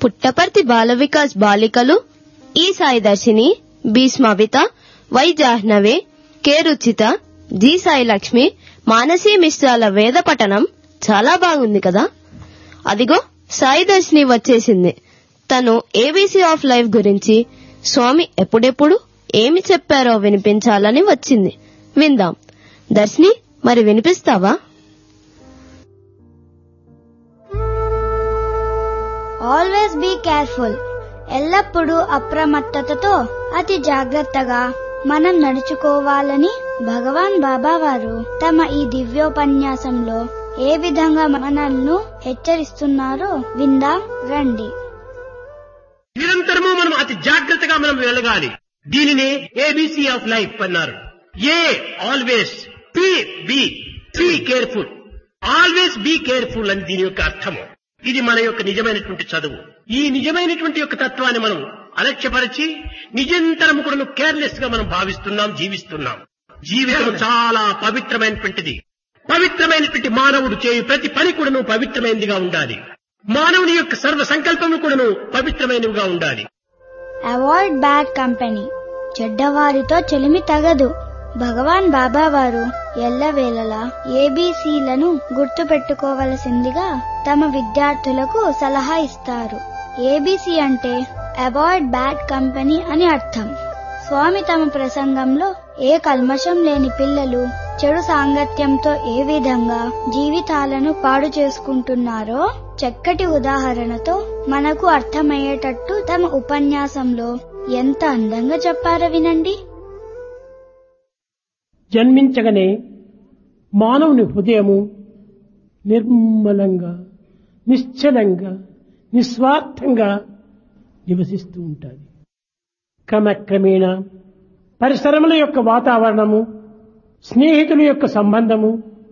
పుట్టపర్తి బాల వికాస్ బాలికలు ఈ Saidarshini B Smavitha Y Jahnavi K Ruchitha G Sai Lakshmi Manasi మిశ్రాల వేద పఠనం చాలా బాగుంది కదా అదిగో సాయిదర్శిని వచ్చేసింది తను ఏబీసీ ఆఫ్ లైఫ్ గురించి స్వామి ఎప్పుడెప్పుడు ఏమి చెప్పారో వినిపించాలని వచ్చింది విందాం దర్శిని మరి వినిపిస్తావా ఆల్వేస్ బీ కేర్ఫుల్ ఎల్లప్పుడూ అప్రమత్తతతో అతి జాగ్రత్తగా మనం నడుచుకోవాలని భగవాన్ బాబా వారు తమ ఈ దివ్యోపన్యాసంలో ఏ విధంగా మనల్ని హెచ్చరిస్తున్నారో విందాం రండి నిరంతరము మనం అతి జాగ్రత్తగా మనం వెళ్ళగాలి దీనినే ఏబిసి ఆఫ్ లైఫ్ అన్నారు A always P B be careful always be careful అని దీని యొక్క అర్థము ఇది మన యొక్క నిజమైనటువంటి చదువు ఈ నిజమైనటువంటి యొక్క తత్వాన్ని మనం అలక్ష్యపరిచి నిజంతరం కూడా కేర్లెస్ గా మనం భావిస్తున్నాం జీవిస్తున్నాం జీవితం చాలా పవిత్రమైనటువంటిది పవిత్రమైనటువంటి మానవుడు చేయు ప్రతి పని కూడాను పవిత్రమైనదిగా ఉండాలి మానవుని యొక్క సర్వ సంకల్పము కూడాను పవిత్రమైనవిగా ఉండాలి అవాయిడ్ బ్యాడ్ కంపెనీ చెడ్డవారితో చెలిమి తగదు భగవాన్ బాబా వారు ఎల్లవేళలా ఏబీసీలను గుర్తుపెట్టుకోవలసిందిగా తమ విద్యార్థులకు సలహా ఇస్తారు ఏబీసీ అంటే అవాయిడ్ బ్యాడ్ కంపెనీ అని అర్థం స్వామి తమ ప్రసంగంలో ఏ కల్మషం లేని పిల్లలు చెడు సాంగత్యంతో ఏ విధంగా జీవితాలను పాడు చేసుకుంటున్నారో చక్కటి ఉదాహరణతో మనకు అర్థమయ్యేటట్టు తమ ఉపన్యాసంలో ఎంత అందంగా చెప్పారో వినండి జన్మించగానే మానవుని హృదయము నిర్మలంగా నిశ్చలంగా నిస్వార్థంగా నివసిస్తూ ఉంటుంది క్రమక్రమేణా పరిసరముల యొక్క వాతావరణము స్నేహితుల యొక్క సంబంధము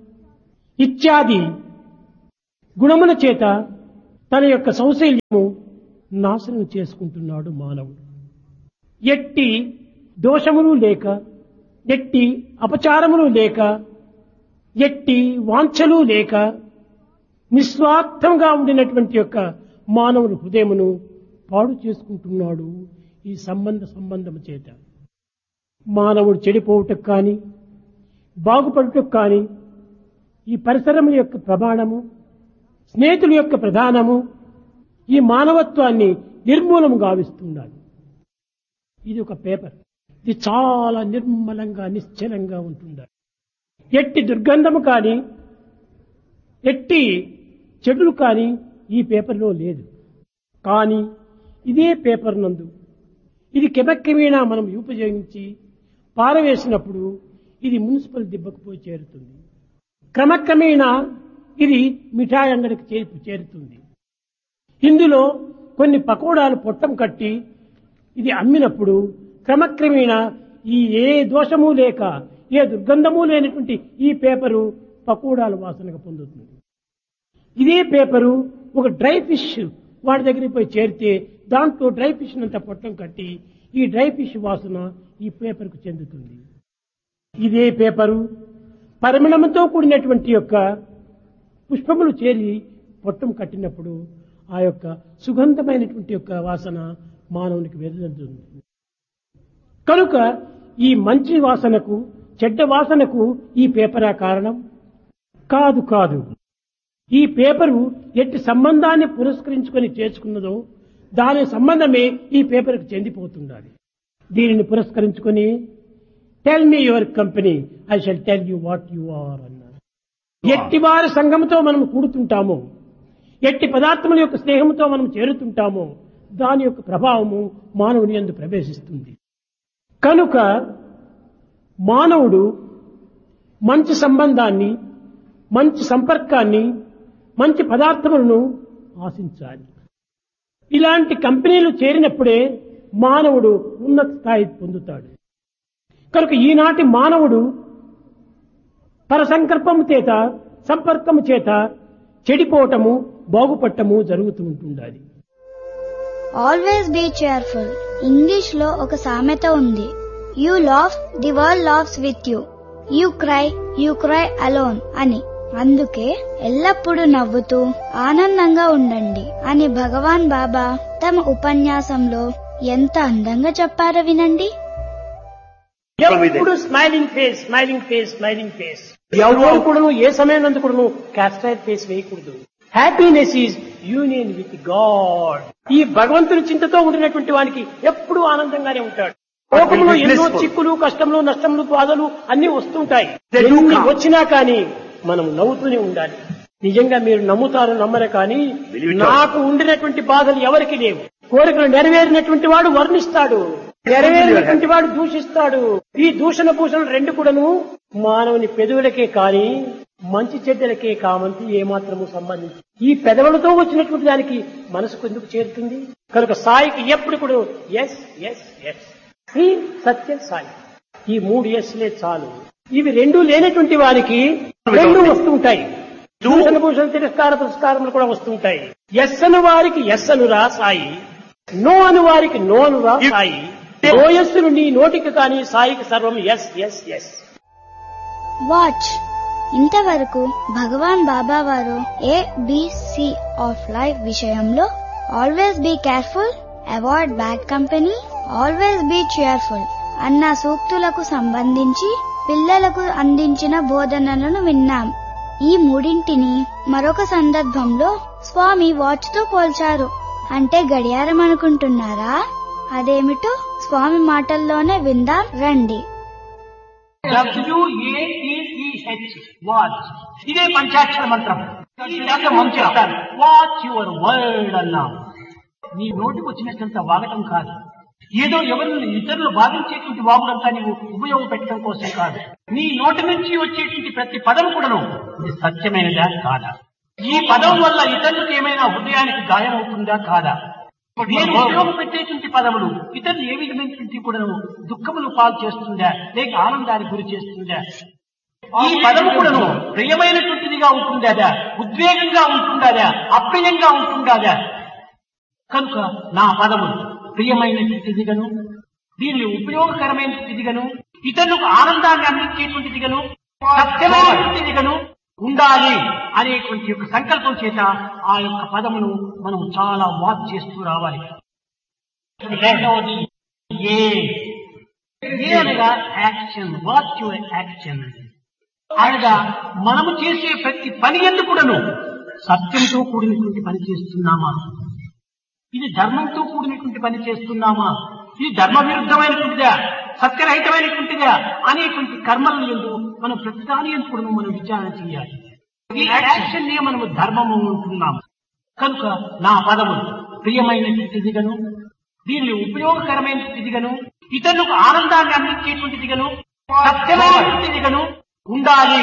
ఇత్యాది గుణముల చేత తన యొక్క సౌశల్యము నాశనం చేసుకుంటున్నాడు మానవుడు ఎట్టి దోషములు లేక ఎట్టి అపచారములు లేక ఎట్టి వాంఛలు లేక నిస్వార్థంగా ఉండినటువంటి యొక్క మానవుని హృదయమును పాడు చేసుకుంటున్నాడు ఈ సంబంధ సంబంధము చేత మానవుడు చెడిపోవుటకు కానీ బాగుపడుటకు కానీ ఈ పరిసరముల యొక్క ప్రమాణము స్నేహితుల యొక్క ప్రధానము ఈ మానవత్వాన్ని నిర్మూలము గావిస్తున్నాడు ఇది ఒక పేపర్ ఇది చాలా నిర్మలంగా నిశ్చలంగా ఉంటుంది ఎట్టి దుర్గంధము కానీ ఎట్టి చెడులు కానీ ఈ పేపర్లో లేదు కానీ ఇదే పేపర్ నందు ఇది కెమక్రమేణా మనం ఉపయోగించి పారవేసినప్పుడు ఇది మున్సిపల్ దిబ్బకు పోయి చేరుతుంది క్రమక్రమేణా ఇది మిఠాయి అంగడికి చేర్పు చేరుతుంది ఇందులో కొన్ని పకోడాలు పొట్టం కట్టి ఇది అమ్మినప్పుడు క్రమక్రమేణా ఈ ఏ దోషము లేక ఏ దుర్గంధము లేనటువంటి ఈ పేపరు పకోడాల వాసనగా పొందుతుంది ఇదే పేపరు ఒక డ్రై ఫిష్ వాడి దగ్గరికి పోయి చేరితే దాంట్లో డ్రై ఫిష్ అంతా పొట్టం కట్టి ఈ డ్రై ఫిష్ వాసన ఈ పేపర్కు చెందుతుంది ఇదే పేపరు పరిమళంతో కూడినటువంటి యొక్క పుష్పములు చేరి పొట్టం కట్టినప్పుడు ఆ యొక్క సుగంధమైనటువంటి యొక్క వాసన మానవునికి వెదజల్లుతుంది కనుక ఈ మంచి వాసనకు చెడ్డ వాసనకు ఈ పేపరా కారణం కాదు కాదు ఈ పేపరు ఎట్టి సంబంధాన్ని పురస్కరించుకొని చేసుకున్నదో దాని సంబంధమే ఈ పేపర్కి చెందిపోతుండాలి దీనిని పురస్కరించుకొని tell me your company I shall tell you what you are అన్నారు ఎట్టి వారి సంఘంతో మనం కూడుతుంటామో ఎట్టి పదార్థముల యొక్క స్నేహంతో మనం చేరుతుంటామో దాని యొక్క ప్రభావము మానవుని ఎందు ప్రవేశిస్తుంది కనుక మానవుడు మంచి సంబంధాన్ని మంచి సంపర్కాన్ని మంచి పదార్థములను ఆశించాలి ఇలాంటి కంపెనీలు చేరినప్పుడే మానవుడు ఉన్నత స్థాయి పొందుతాడు కనుక ఈనాటి మానవుడు పరసంకల్పము చేత సంపర్కము చేత చెడిపోవటము బాగుపడటము జరుగుతూ ఉంటుండాలి ఆల్వేస్ బీ చేర్ఫుల్ ఇంగ్లీష్ లో ఒక సామెత ఉంది you laugh the world laughs with you you cry you cry alone అని అందుకే ఎల్లప్పుడూ నవ్వుతూ ఆనందంగా ఉండండి అని భగవాన్ బాబా తమ ఉపన్యాసంలో ఎంత అందంగా చెప్పారో వినండి ఎప్పుడు smiling face smiling face smiling face ఎవరు కూడా ఏ సమయం నందు కూడా క్యాస్ట్రైడ్ ఫేస్ వేయకూడదు happiness is union with God ఈ భగవంతుని చింతతో ఉండినటువంటి వానికి ఎప్పుడూ ఆనందంగానే ఉంటాడు లోకంలో ఎన్నో చిక్కులు కష్టములు నష్టములు బాధలు అన్ని వస్తుంటాయి They do ఎన్ని come. వచ్చినా కానీ మనం నవ్వుతూనే ఉండాలి నిజంగా మీరు నమ్ముతారు నమ్మరు కానీ Believe it or నాకు ఉండినటువంటి బాధలు ఎవరికి లేవు కోరికలు నెరవేరినటువంటి వాడు వర్ణిస్తాడు నెరవేరినటువంటి వాడు దూషిస్తాడు ఈ దూషణ భూషణ రెండు కూడాను మానవుని పెదవులకే కాని మంచి చెడ్డలకే కామంతి ఏమాత్రము సంబంధించి ఈ పెదవులతో వచ్చినటువంటి దానికి మనసుకు ఎందుకు చేరుతుంది కనుక సాయికి ఎప్పుడు కూడా ఎస్ ఎస్ ఎస్ ఈ సత్య సాయి ఈ మూడు ఎస్లే చాలు ఇవి రెండు లేనటువంటి వారికి రెండు వస్తుంటాయి దూషణ భూషణ తిరస్కార పురస్కారములు కూడా వస్తుంటాయి ఎస్ అను వారికి ఎస్ అనురా సాయి నో అను వారికి నో అనురా సాయి ఓయస్సును నీ నోటికి కానీ సాయికి సర్వం ఎస్ ఎస్ ఎస్ వాచ్ ఇంతవరకు భగవాన్ బాబా వారు ఏ బిసి ఆఫ్ లైఫ్ విషయంలో always be careful avoid bad company always be cheerful అన్న సూక్తులకు సంబంధించి పిల్లలకు అందించిన బోధనలను విన్నాం ఈ మూడింటిని మరొక సందర్భంలో స్వామి వాచ్ తో పోల్చారు అంటే గడియారం అనుకుంటున్నారా అదేమిటో స్వామి మాటల్లోనే విందాం రండి డబ్ల్యూఏటిఈహెచ్ వాచ్ ఇదే పంచాక్షర మంత్రం ఈ దాంట్లో మనం చెప్తాను వాచ్ యువర్ వర్డ్ అన్నాం నీ నోటికి వచ్చినట్లంత వాగటం కాదు ఏదో ఎవరిని ఇతరులు బాధించేటువంటి వాగుడంతా నీవు ఉపయోగపెట్టడం కోసం కాదు నీ నోటి నుంచి వచ్చేటువంటి ప్రతి పదం కూడాను ఇది సత్యమైనదా కాదా ఈ పదం వల్ల ఇతరులకు ఏమైనా హృదయానికి గాయం అవుతుందా కాదా నేను ఉపయోగపెట్టేటువంటి పదములు ఇతరులు ఏ విధమైనటువంటి కూడా దుఃఖములు పాలు చేస్తుందా లేక ఆనందానికి గురి చేస్తుందా ఈ పదము కూడాను ప్రియమైనటువంటిదిగా ఉంటుందా ఉద్వేగంగా ఉంటుందా అప్రియంగా ఉంటుందా కనుక నా పదము ప్రియమైనటువంటిదిగను దీనిని ఉపయోగకరమైనటువంటిదిగను ఇతరులకు ఆనందాన్ని అందించేటువంటిదిగను సత్యమైనటువంటిదిగను ఉండాలి అనేటువంటి యొక్క సంకల్పం చేత ఆ యొక్క పదమును మనం చాలా వాచ్ చేస్తూ రావాలి రెండవది ఏ ఏ అనగా యాక్షన్ వాచ్ యువర్ యాక్షన్ అనగా మనము చేసే ప్రతి పని ఎందుకు కూడాను సత్యంతో కూడినటువంటి పని చేస్తున్నామా ఇది ధర్మంతో కూడినటువంటి పని చేస్తున్నామా ఇది ధర్మ విరుద్ధమైనటువంటిదా సత్యరహితమైనటువంటిదా అనేటువంటి కర్మలను ఎందు మనం ప్రతిదాని ఎందు కూడా మనం విచారణ చేయాలి ఈ యాక్షన్ నే మనము ధర్మము ఉంటున్నాం కనుక నా పదము ప్రియమైనటువంటిదిగను దీనిని ఉపయోగకరమైనటువంటిదిగను ఇతరులకు ఆనందాన్ని అందించేటువంటిదిగను సత్యమైనటువంటిదిగను ఉండాలి